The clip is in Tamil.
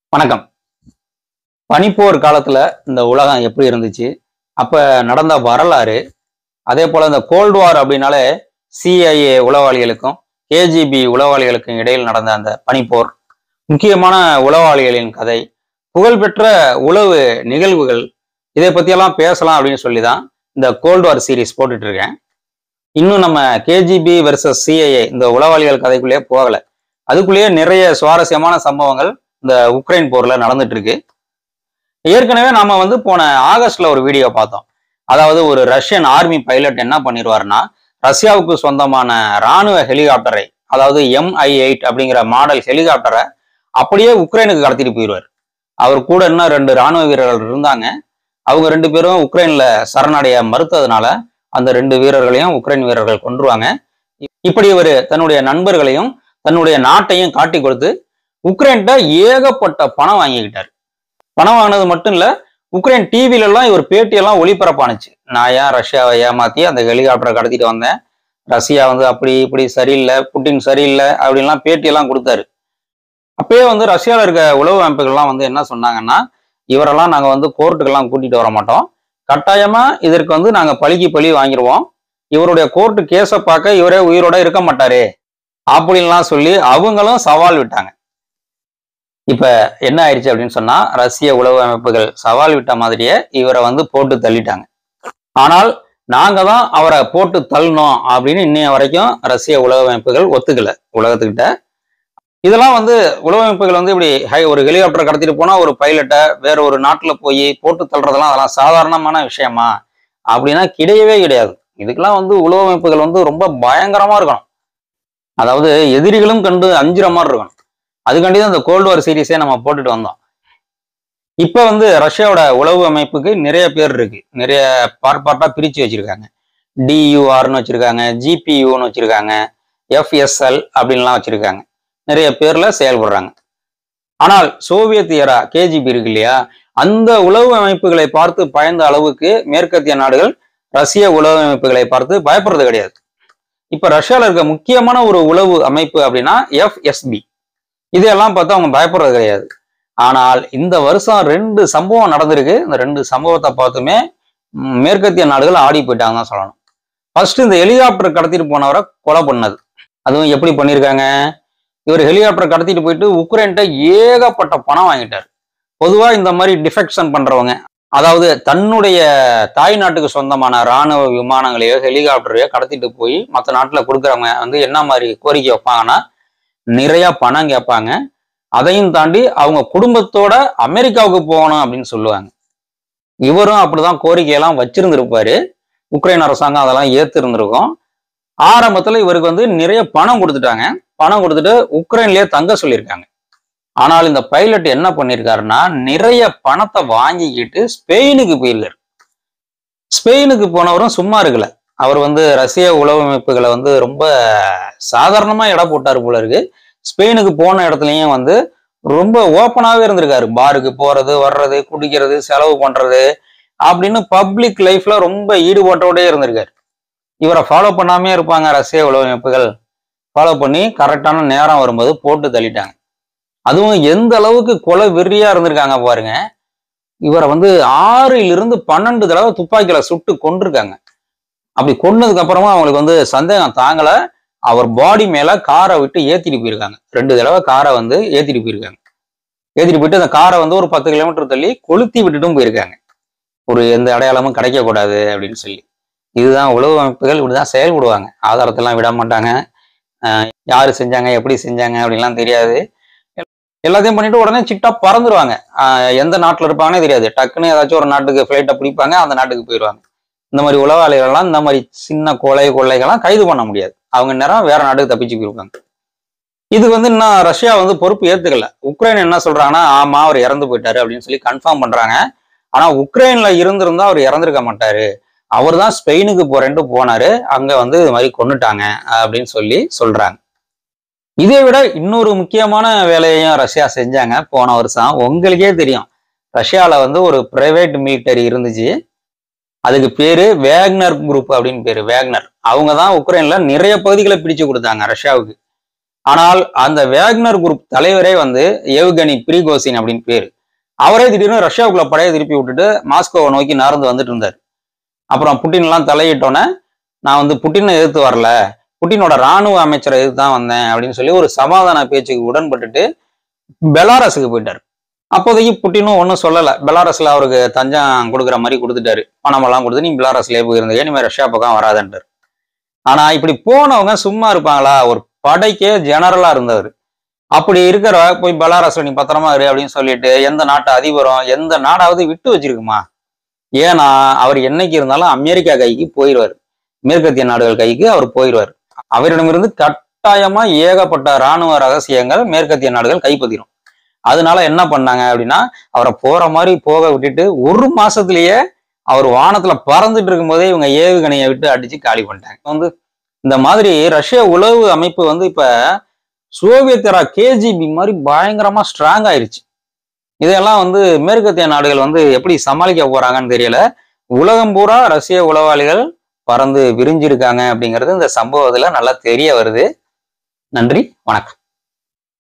வணக்கம் பனிப்போர் காலத்துல இந்த உலகம் எப்படி இருந்துச்சு அப்ப நடந்த வரலாறு அதே போல இந்த கோல்டு வார் அப்படின்னாலே சிஐஏ உளவாளிகளுக்கும் கேஜிபி உளவாளிகளுக்கும் இடையில் நடந்த அந்த பனிப்போர் முக்கியமான உளவாளிகளின் கதை புகழ்பெற்ற உளவு நிகழ்வுகள் இதை பத்தியெல்லாம் பேசலாம் அப்படின்னு சொல்லி தான் இந்த கோல்டு வார் சீரிஸ் போட்டுட்டு இருக்கேன் இன்னும் நம்ம கேஜிபி வெர்சஸ் சிஐஏ இந்த உளவாளிகள் கதைக்குள்ளேயே போகல அதுக்குள்ளேயே நிறைய சுவாரஸ்யமான சம்பவங்கள் இந்த உக்ரைன் போர்ல நடந்துட்டு இருக்கு ஏற்கனவே நாம வந்து போன ஆகஸ்ட்ல ஒரு வீடியோ பார்த்தோம் அதாவது ஒரு ரஷ்யன் ஆர்மி பைலட் என்ன பண்ணிடுவாருன்னா ரஷ்யாவுக்கு சொந்தமான ராணுவ ஹெலிகாப்டரை அதாவது எம்ஐ எயிட் அப்படிங்கிற மாடல் ஹெலிகாப்டரை அப்படியே உக்ரைனுக்கு கடத்திட்டு போயிடுவார் அவர் கூட இன்னும் ரெண்டு ராணுவ வீரர்கள் இருந்தாங்க அவங்க ரெண்டு பேரும் உக்ரைன்ல சரணடைய மறுத்ததுனால அந்த ரெண்டு வீரர்களையும் உக்ரைன் வீரர்கள் கொன்றுவாங்க இப்படி இவர் தன்னுடைய நண்பர்களையும் தன்னுடைய நாட்டையும் காட்டி கொடுத்து உக்ரைன்கிட்ட ஏகப்பட்ட பணம் வாங்கிக்கிட்டார் பணம் வாங்கினது மட்டும் இல்ல உக்ரைன் டிவில எல்லாம் இவர் பேட்டியெல்லாம் ஒளிபரப்பானுச்சு நான் ஏன் ரஷ்யாவை ஏமாத்தி அந்த ஹெலிகாப்டரை கடத்திட்டு வந்தேன் ரஷ்யா வந்து அப்படி இப்படி சரியில்லை புட்டின் சரியில்லை அப்படின்லாம் பேட்டியெல்லாம் கொடுத்தாரு அப்பயே வந்து ரஷ்யாவில் இருக்க உளவு அமைப்புகள்லாம் வந்து என்ன சொன்னாங்கன்னா இவரெல்லாம் நாங்கள் வந்து கோர்ட்டுக்கெல்லாம் கூட்டிட்டு வர மாட்டோம் கட்டாயமா இதற்கு வந்து நாங்கள் பழிக்கு பழி வாங்கிடுவோம் இவருடைய கோர்ட்டு கேஸை பார்க்க இவரே உயிரோட இருக்க மாட்டாரு அப்படின்லாம் சொல்லி அவங்களும் சவால் விட்டாங்க இப்ப என்ன ஆயிடுச்சு அப்படின்னு சொன்னா ரஷ்ய உளவு அமைப்புகள் சவால் விட்ட மாதிரியே இவரை வந்து போட்டு தள்ளிட்டாங்க ஆனால் நாங்க தான் அவரை போட்டு தள்ளணும் அப்படின்னு இன்னைய வரைக்கும் ரஷ்ய உளவு அமைப்புகள் ஒத்துக்கல உலகத்துக்கிட்ட இதெல்லாம் வந்து உளவு அமைப்புகள் வந்து இப்படி ஹை ஒரு ஹெலிகாப்டர் கடத்திட்டு போனா ஒரு பைலட்டை வேற ஒரு நாட்டுல போய் போட்டு தள்ளுறதெல்லாம் அதெல்லாம் சாதாரணமான விஷயமா அப்படின்னா கிடையவே கிடையாது இதுக்கெல்லாம் வந்து உளவு அமைப்புகள் வந்து ரொம்ப பயங்கரமா இருக்கணும் அதாவது எதிரிகளும் கண்டு அஞ்சுற மாதிரி இருக்கணும் அதுக்காண்டி தான் இந்த கோல்டு வார் சீரீஸே நம்ம போட்டுட்டு வந்தோம் இப்போ வந்து ரஷ்யாவோட உளவு அமைப்புக்கு நிறைய பேர் இருக்கு நிறைய பார்ட் பார்ட்டா பிரிச்சு வச்சிருக்காங்க டியூஆர்னு வச்சிருக்காங்க ஜிபியூன்னு வச்சிருக்காங்க எஃப்எஸ்எல் அப்படின்லாம் வச்சிருக்காங்க நிறைய பேர்ல செயல்படுறாங்க ஆனால் சோவியத் ஏரா கேஜிபி இருக்கு இல்லையா அந்த உளவு அமைப்புகளை பார்த்து பயந்த அளவுக்கு மேற்கத்திய நாடுகள் ரஷ்ய உளவு அமைப்புகளை பார்த்து பயப்படுறது கிடையாது இப்ப ரஷ்யால இருக்க முக்கியமான ஒரு உளவு அமைப்பு அப்படின்னா எஃப்எஸ்பி இதையெல்லாம் பார்த்து அவங்க பயப்படுறது கிடையாது ஆனால் இந்த வருஷம் ரெண்டு சம்பவம் நடந்திருக்கு இந்த ரெண்டு சம்பவத்தை பார்த்துமே ம், மேற்கத்திய நாடுகள் ஆடி போயிட்டாங்க தான் சொல்லணும் ஃபர்ஸ்ட் இந்த ஹெலிகாப்டர் கடத்திட்டு போனவரை கொலை பண்ணது அதுவும் எப்படி பண்ணியிருக்காங்க இவர் ஹெலிகாப்டர் கடத்திட்டு போயிட்டு உக்ரைன்ட்ட ஏகப்பட்ட பணம் வாங்கிட்டார் பொதுவா இந்த மாதிரி டிஃபெக்ஷன் பண்றவங்க அதாவது தன்னுடைய தாய் நாட்டுக்கு சொந்தமான ராணுவ விமானங்களையோ ஹெலிகாப்டரையோ கடத்திட்டு போய் மற்ற நாட்டுல கொடுக்குறவங்க வந்து என்ன மாதிரி கோரிக்கை வைப்பாங்கன்னா நிறைய பணம் கேட்பாங்க அதையும் தாண்டி அவங்க குடும்பத்தோட அமெரிக்காவுக்கு போகணும் அப்படின்னு சொல்லுவாங்க இவரும் அப்படிதான் கோரிக்கையெல்லாம் வச்சிருந்திருப்பாரு உக்ரைன் அரசாங்கம் அதெல்லாம் ஏத்திருந்திருக்கும் ஆரம்பத்துல இவருக்கு வந்து நிறைய பணம் கொடுத்துட்டாங்க பணம் கொடுத்துட்டு உக்ரைன்லயே தங்க சொல்லியிருக்காங்க ஆனால் இந்த பைலட் என்ன பண்ணியிருக்காருன்னா நிறைய பணத்தை வாங்கிக்கிட்டு ஸ்பெயினுக்கு போயிருக்காரு ஸ்பெயினுக்கு போனவரும் சும்மா இருக்கல அவர் வந்து ரஷ்ய உளவு அமைப்புகளை வந்து ரொம்ப சாதாரணமா எடை போட்டாரு போல இருக்கு ஸ்பெயினுக்கு போன இடத்துலயும் வந்து ரொம்ப ஓப்பனாவே இருந்திருக்காரு பாருக்கு போறது வர்றது குடிக்கிறது செலவு பண்றது அப்படின்னு பப்ளிக் லைஃப்ல ரொம்ப ஈடுபாட்டோடே இருந்திருக்காரு இவரை ஃபாலோ பண்ணாமே இருப்பாங்க ரஷ்ய உளவு அமைப்புகள் ஃபாலோ பண்ணி கரெக்டான நேரம் வரும்போது போட்டு தள்ளிட்டாங்க அதுவும் எந்த அளவுக்கு கொலை வெறியா இருந்திருக்காங்க பாருங்க இவரை வந்து ஆறிலிருந்து பன்னெண்டு தடவை துப்பாக்கியில சுட்டு கொண்டிருக்காங்க அப்படி கொன்னதுக்கு அப்புறமா அவங்களுக்கு வந்து சந்தேகம் தாங்கல அவர் பாடி மேல காரை விட்டு ஏத்திட்டு போயிருக்காங்க ரெண்டு தடவை காரை வந்து ஏத்திட்டு போயிருக்காங்க ஏத்திட்டு போயிட்டு அந்த காரை வந்து ஒரு பத்து கிலோமீட்டர் தள்ளி கொளுத்தி விட்டுட்டும் போயிருக்காங்க ஒரு எந்த அடையாளமும் கிடைக்க கூடாது அப்படின்னு சொல்லி இதுதான் உளவு அமைப்புகள் இப்படிதான் செயல்படுவாங்க ஆதாரத்தெல்லாம் விட மாட்டாங்க அஹ் யாரு செஞ்சாங்க எப்படி செஞ்சாங்க அப்படின்லாம் தெரியாது எல்லாத்தையும் பண்ணிட்டு உடனே சிட்டா பறந்துருவாங்க ஆஹ் எந்த நாட்டுல இருப்பாங்கன்னே தெரியாது டக்குன்னு ஏதாச்சும் ஒரு நாட்டுக்கு ஃபிளைட்டை பிடிப்பாங்க அந்த நாட்டுக்கு போயிடுவாங்க இந்த மாதிரி உளவாளிகள்லாம் இந்த மாதிரி சின்ன கொலை கொள்ளைகள்லாம் கைது பண்ண முடியாது அவங்க நேரம் வேற நாட்டுக்கு தப்பிச்சு போயிருப்பாங்க இது வந்து இன்னும் ரஷ்யா வந்து பொறுப்பு ஏத்துக்கல உக்ரைன் என்ன சொல்றாங்கன்னா ஆமா அவர் இறந்து போயிட்டாரு அப்படின்னு சொல்லி கன்ஃபார்ம் பண்றாங்க ஆனா உக்ரைன்ல இருந்திருந்தா அவர் இறந்திருக்க மாட்டாரு அவர் தான் ஸ்பெயினுக்கு போறேன்ட்டு போனாரு அங்க வந்து இது மாதிரி கொன்னுட்டாங்க அப்படின்னு சொல்லி சொல்றாங்க இதை விட இன்னொரு முக்கியமான வேலையையும் ரஷ்யா செஞ்சாங்க போன வருஷம் உங்களுக்கே தெரியும் ரஷ்யால வந்து ஒரு பிரைவேட் மிலிட்டரி இருந்துச்சு அதுக்கு பேரு வேக்னர் குரூப் அப்படின்னு பேரு வேக்னர் அவங்க தான் உக்ரைன்ல நிறைய பகுதிகளை பிடிச்சு கொடுத்தாங்க ரஷ்யாவுக்கு ஆனால் அந்த வேக்னர் குரூப் தலைவரே வந்து ஏவுகணி பிரிகோசின் அப்படின்னு பேரு அவரே திடீர்னு ரஷ்யாவுக்குள்ள படையை திருப்பி விட்டுட்டு மாஸ்கோவை நோக்கி நகர்ந்து வந்துட்டு இருந்தார் அப்புறம் புட்டின் எல்லாம் தலையிட்டோன்னே நான் வந்து புட்டினை எதிர்த்து வரல புட்டினோட ராணுவ அமைச்சரை எதிர்த்து தான் வந்தேன் அப்படின்னு சொல்லி ஒரு சமாதான பேச்சுக்கு உடன்பட்டுட்டு பெலாரஸுக்கு போயிட்டார் அப்போதைக்கு புட்டினும் ஒன்றும் சொல்லலை பெலாரஸ்ல அவருக்கு தஞ்சம் கொடுக்குற மாதிரி கொடுத்துட்டாரு பணமெல்லாம் கொடுத்து நீ பெலாரஸ்லேயே போயிருந்தீங்க இனிமேல் ரஷ்யா பக்கம் வராதன்ட்டார் ஆனா இப்படி போனவங்க சும்மா இருப்பாங்களா ஒரு படைக்கே ஜெனரலா இருந்தவர் அப்படி இருக்கிற போய் பெலாரஸ்ல நீ பத்திரமா இரு அப்படின்னு சொல்லிட்டு எந்த நாட்டு அதிபரும் எந்த நாடாவது விட்டு வச்சிருக்குமா ஏன்னா அவர் என்னைக்கு இருந்தாலும் அமெரிக்கா கைக்கு போயிடுவார் மேற்கத்திய நாடுகள் கைக்கு அவர் போயிடுவார் அவரிடமிருந்து கட்டாயமா ஏகப்பட்ட இராணுவ ரகசியங்கள் மேற்கத்திய நாடுகள் கைப்பற்றிடும் அதனால என்ன பண்ணாங்க அப்படின்னா அவரை போற மாதிரி போக விட்டுட்டு ஒரு மாசத்திலேயே அவர் வானத்துல பறந்துட்டு இருக்கும்போதே இவங்க ஏவுகணையை விட்டு அடிச்சு காலி பண்ணிட்டாங்க வந்து இந்த மாதிரி ரஷ்ய உளவு அமைப்பு வந்து இப்ப சோவியத் எரா கேஜிபி மாதிரி பயங்கரமா ஸ்ட்ராங் ஆயிருச்சு இதெல்லாம் வந்து மேற்கத்திய நாடுகள் வந்து எப்படி சமாளிக்க போறாங்கன்னு தெரியல உலகம் பூரா ரஷ்ய உளவாளிகள் பறந்து விரிஞ்சிருக்காங்க அப்படிங்கிறது இந்த சம்பவத்துல நல்லா தெரிய வருது நன்றி வணக்கம்